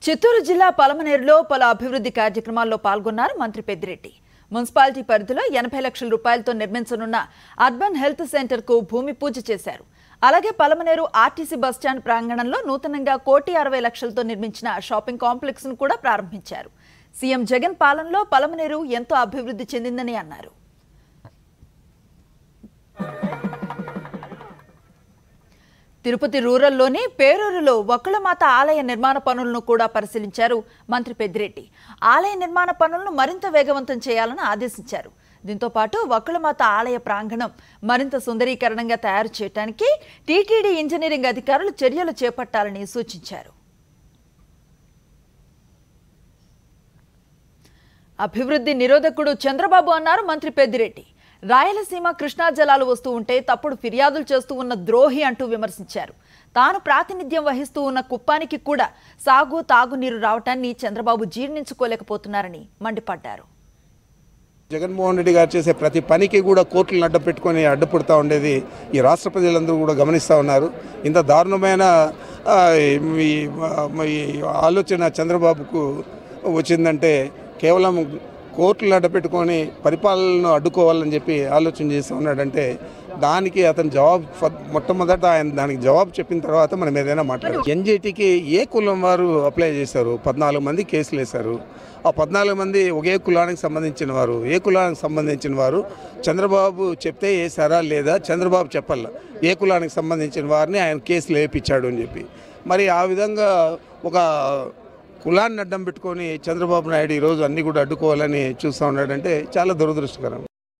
చిత్తూరు జిల్లా పలమనేరులో పలు అభివృద్ధి కార్యక్రమాల్లో పాల్గొన్నారు మంత్రి పెద్దిరెడ్డి మున్సిపాలిటీ పరిధిలో ఎనభై లక్షల రూపాయలతో నిర్మించనున్న అర్బన్ హెల్త్ సెంటర్కు భూమి పూజ చేశారు అలాగే పలమనేరు ఆర్టీసీ బస్టాండ్ ప్రాంగణంలో నూతనంగా కోటి అరవై లక్షలతో నిర్మించిన షాపింగ్ కాంప్లెక్స్ ను కూడా ప్రారంభించారు సీఎం జగన్ పాలనలో పలమనేరు ఎంతో అభివృద్ధి చెందిందని అన్నారు తిరుపతి రూరల్లోని పేరూరులో వకుళమాత ఆలయ నిర్మాణ పనులను కూడా పరిశీలించారు మంత్రి పెద్దిరెడ్డి ఆలయ నిర్మాణ పనులను మరింత వేగవంతం చేయాలని ఆదేశించారు దీంతో పాటు వకుళమాత ఆలయ ప్రాంగణం మరింత సుందరీకరణంగా తయారు చేయడానికి టీటీడీ ఇంజనీరింగ్ అధికారులు చర్యలు చేపట్టాలని సూచించారు అభివృద్ధి నిరోధకుడు చంద్రబాబు అన్నారు మంత్రి పెద్దిరెడ్డి రాయలసీమ కృష్ణా జలాలు వస్తూ ఉంటే తప్పుడు ఫిర్యాదులు చేస్తూ ఉన్న ద్రోహి అంటూ విమర్శించారు తాను ప్రాతినిధ్యం వహిస్తూ ఉన్న కుప్పానికి కూడా సాగు తాగునీరు రావటాన్ని చంద్రబాబు జీర్ణించుకోలేకపోతున్నారని మండిపడ్డారు జగన్మోహన్ రెడ్డి గారు చేసే ప్రతి పనికి కూడా కోర్టులను అడ్డం పెట్టుకొని అడ్డుపడుతూ ఉండేది ఈ రాష్ట్ర ప్రజలందరూ కూడా గమనిస్తూ ఉన్నారు ఇంత దారుణమైన ఆ, ఈ ఈ ఆలోచన చంద్రబాబుకు వచ్చిందంటే కేవలం కోర్టులను అడ్డపెట్టుకొని పరిపాలనను అడ్డుకోవాలని చెప్పి ఆలోచన చేస్తూ ఉన్నాడంటే దానికి అతను జవాబు ఫ- మొట్టమొదట ఆయన దానికి జవాబు చెప్పిన తర్వాత మనం ఏదైనా మాట్లాడాలి ఎన్జిటికి ఏ కులం వారు అప్లై చేశారు పద్నాలుగు మంది కేసులు వేశారు ఆ పద్నాలుగు మంది ఒకే కులానికి సంబంధించిన వారు ఏ కులానికి సంబంధించిన వారు చంద్రబాబు చెప్తే వేసారా లేదా చంద్రబాబు చెప్పాల ఏ కులానికి సంబంధించిన వారిని ఆయన కేసులు వేయించాడు అని చెప్పి మరి ఆ విధంగా ఒక కులాన్ని అడ్డం పెట్టుకొని చంద్రబాబు నాయుడు ఈరోజు అన్ని కూడా అడ్డుకోవాలని చూస్తూ ఉన్నాడంటే చాలా దురదృష్టకరం